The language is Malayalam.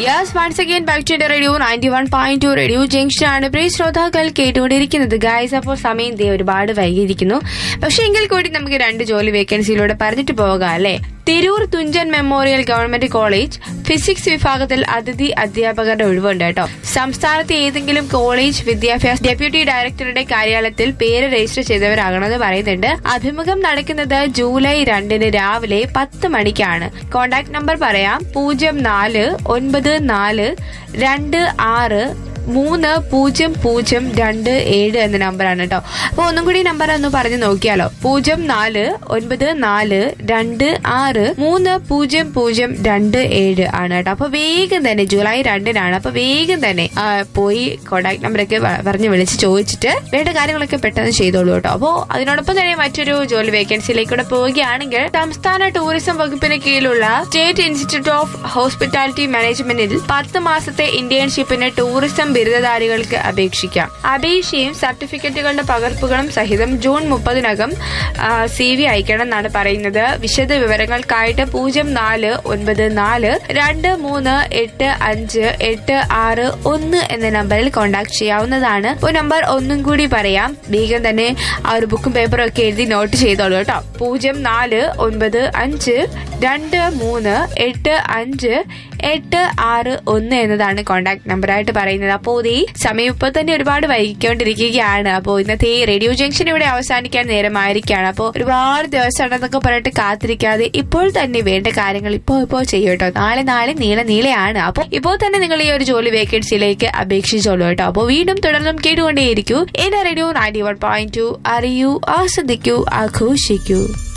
yes once again back to radio ninety one point two radio junction ആണ് പ്രിയ ശ്രോതാക്കൾ കേട്ടുകൊണ്ടിരിക്കുന്നത് ഗായ്സ് അപ്പോൾ സമയം ദേ ഒരുപാട് വൈകിയിരിക്കുന്നു പക്ഷെ എങ്കിൽ കൂടി നമുക്ക് രണ്ട് ജോലി വേക്കൻസിയിലൂടെ പറഞ്ഞിട്ട് പോകാം അല്ലേ Tirur Thunchan memorial government college physics വിഭാഗത്തിൽ അതിഥി അധ്യാപകരുടെ ഒഴിവുണ്ട് കേട്ടോ സംസ്ഥാനത്തെ ഏതെങ്കിലും കോളേജ് വിദ്യാഭ്യാസ ഡെപ്യൂട്ടി ഡയറക്ടറുടെ കാര്യാലയത്തിൽ പേര് രജിസ്റ്റർ ചെയ്തവരാകണമെന്ന് പറയുന്നുണ്ട് അഭിമുഖം നടക്കുന്നത് ജൂലൈ രണ്ടിന് രാവിലെ പത്ത് മണിക്കാണ് കോണ്ടാക്ട് നമ്പർ പറയാം പൂജ്യം നാല് ഒൻപത് നാല് രണ്ട് ആറ് മൂന്ന് പൂജ്യം പൂജ്യം രണ്ട് ഏഴ് എന്ന നമ്പറാണ് കേട്ടോ അപ്പൊ ഒന്നും കൂടി നമ്പർ ഒന്ന് പറഞ്ഞു നോക്കിയാലോ പൂജ്യം നാല് ഒൻപത് നാല് രണ്ട് ആറ് മൂന്ന് പൂജ്യം പൂജ്യം രണ്ട് ഏഴ് ആണ് കേട്ടോ അപ്പൊ വേഗം തന്നെ ജൂലൈ രണ്ടിനാണ് അപ്പൊ വേഗം തന്നെ ആ, പോയി കോണ്ടാക്ട് നമ്പറൊക്കെ വ- പറഞ്ഞ് വിളിച്ച് ചോദിച്ചിട്ട് വേണ്ട കാര്യങ്ങളൊക്കെ പെട്ടെന്ന് ചെയ്തോളൂ കേട്ടോ അപ്പോ അതിനോടൊപ്പം തന്നെ മറ്റൊരു ജോലി വേക്കൻസിയിലേക്കൂടെ പോവുകയാണെങ്കിൽ സംസ്ഥാന ടൂറിസം വകുപ്പിന് കീഴിലുള്ള സ്റ്റേറ്റ് ഇൻസ്റ്റിറ്റ്യൂട്ട് ഓഫ് ഹോസ്പിറ്റാലിറ്റി മാനേജ്മെന്റിൽ പത്ത് മാസത്തെ ഇന്റേൺഷിപ്പിന് ടൂറിസം ബിരുദധാരികൾക്ക് അപേക്ഷിക്കാം അപേക്ഷയും സർട്ടിഫിക്കറ്റുകളുടെ പകർപ്പുകളും സഹിതം ജൂൺ മുപ്പതിനകം സി വി അയക്കണം എന്നാണ് പറയുന്നത് വിശദ വിവരങ്ങൾക്കായിട്ട് പൂജ്യം നാല് ഒൻപത് നാല് രണ്ട് മൂന്ന് എട്ട് അഞ്ച് എട്ട് ആറ് ഒന്ന് എന്ന നമ്പറിൽ കോൺടാക്ട് ചെയ്യാവുന്നതാണ് അപ്പോൾ നമ്പർ ഒന്നും കൂടി പറയാം വേഗം തന്നെ ആ ഒരു ബുക്കും പേപ്പറും ഒക്കെ എഴുതി നോട്ട് ചെയ്തോളൂ കേട്ടോ പൂജ്യം നാല് ഒൻപത് അഞ്ച് രണ്ട് മൂന്ന് എട്ട് അഞ്ച് എട്ട് ആറ് ഒന്ന് എന്നതാണ് കോൺടാക്ട് നമ്പറായിട്ട് പറയുന്നത് അപ്പോൾ ഈ സമയം ഇപ്പൊ തന്നെ ഒരുപാട് വൈകിക്കൊണ്ടിരിക്കുകയാണ് അപ്പോൾ ഇന്നത്തെ ഈ റേഡിയോ ജംഗ്ഷൻ ഇവിടെ അവസാനിക്കാൻ നേരമായിരിക്കുകയാണ് അപ്പോൾ ഒരുപാട് ദിവസം ഉണ്ടെന്നൊക്കെ പറഞ്ഞിട്ട് കാത്തിരിക്കാതെ ഇപ്പോൾ തന്നെ വേണ്ട കാര്യങ്ങൾ ഇപ്പോൾ ഇപ്പോൾ ചെയ്യും കേട്ടോ നാളെ നാളെ നീളെ നീളെയാണ് അപ്പോൾ ഇപ്പോൾ തന്നെ നിങ്ങൾ ഈ ഒരു ജോലി വേക്കൻസിയിലേക്ക് അപേക്ഷിച്ചോളൂ കേട്ടോ അപ്പോൾ വീണ്ടും തുടർന്നും കേട്ടുകൊണ്ടേയിരിക്കൂ എന്റെ radio ninety one point two അറിയൂ ആസ്വദിക്കൂ ആഘോഷിക്കൂ